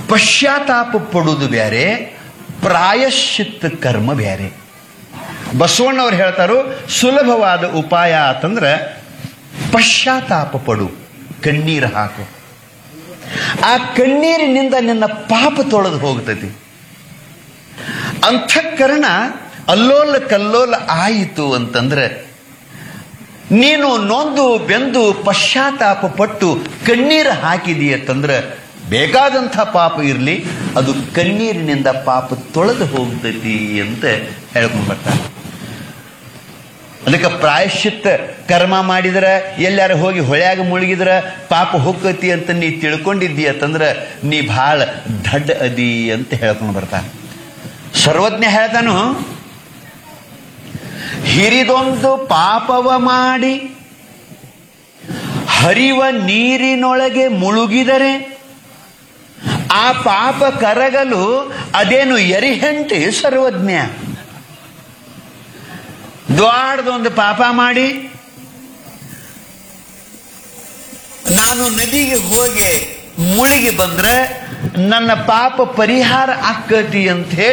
ಪಶ್ಚಾತ್ತಾಪ ಪಡುವುದು ಬೇರೆ ಪ್ರಾಯಶ್ಚಿತ್ತ ಕರ್ಮ ಬೇರೆ ಬಸವಣ್ಣವ್ರು ಹೇಳ್ತಾರೋ ಸುಲಭವಾದ ಉಪಾಯ ಅಂತಂದ್ರೆ ಪಶ್ಚಾತ್ತಾಪ ಪಡು ಕಣ್ಣೀರು ಹಾಕು ಆ ಕಣ್ಣೀರಿನಿಂದ ನಿನ್ನ ಪಾಪ ತೊಳೆದು ಹೋಗ್ತೈತಿ ಅಂತಃಕರಣ ಅಲ್ಲೋಲ ಕಲ್ಲೋಲ ಆಯಿತು ಅಂತಂದ್ರೆ ನೀನು ನೊಂದು ಬೆಂದು ಪಶ್ಚಾತ್ತಾಪ ಪಟ್ಟು ಕಣ್ಣೀರು ಹಾಕಿದೀಯಂತಂದ್ರೆ ಬೇಕಾದಂಥ ಪಾಪ ಇರಲಿ ಅದು ಕಣ್ಣೀರಿನಿಂದ ಪಾಪ ತೊಳೆದು ಹೋಗ್ತೈತಿ ಅಂತ ಹೇಳ್ಕೊಂಡು ಬರ್ತಾರೆ ಅದಕ್ಕೆ ಪ್ರಾಯಶ್ಚಿತ್ತ ಕರ್ಮ ಮಾಡಿದ್ರ ಎಲ್ಲಾರ ಹೋಗಿ ಹೊಳ್ಯಾಗ ಮುಳುಗಿದ್ರ ಪಾಪ ಹೋಗ್ತೈತಿ ಅಂತ ನೀ ತಿಳ್ಕೊಂಡಿದ್ದೀ ಅಂತಂದ್ರ ನೀ ಭಾಳ ದಡ್ಡ ಅದಿ ಅಂತ ಹೇಳ್ಕೊಂಡು ಬರ್ತಾನೆ ಸರ್ವಜ್ಞ ಹೇಳ್ತಾನು ಹಿರಿದೊಂದು ಪಾಪವ ಮಾಡಿ ಹರಿವ ನೀರಿನೊಳಗೆ ಮುಳುಗಿದರೆ ಆ ಪಾಪ ಕರಗಲು ಅದೇನು ಎರಿಹಂಟಿ ಸರ್ವಜ್ಞ ದ್ವಾಡದೊಂದು ಪಾಪ ಮಾಡಿ ನಾನು ನದಿಗೆ ಹೋಗಿ ಮುಳುಗಿ ಬಂದ್ರೆ ನನ್ನ ಪಾಪ ಪರಿಹಾರ ಆಕ್ಕತಿ ಅಂತ ಹೇಳಿ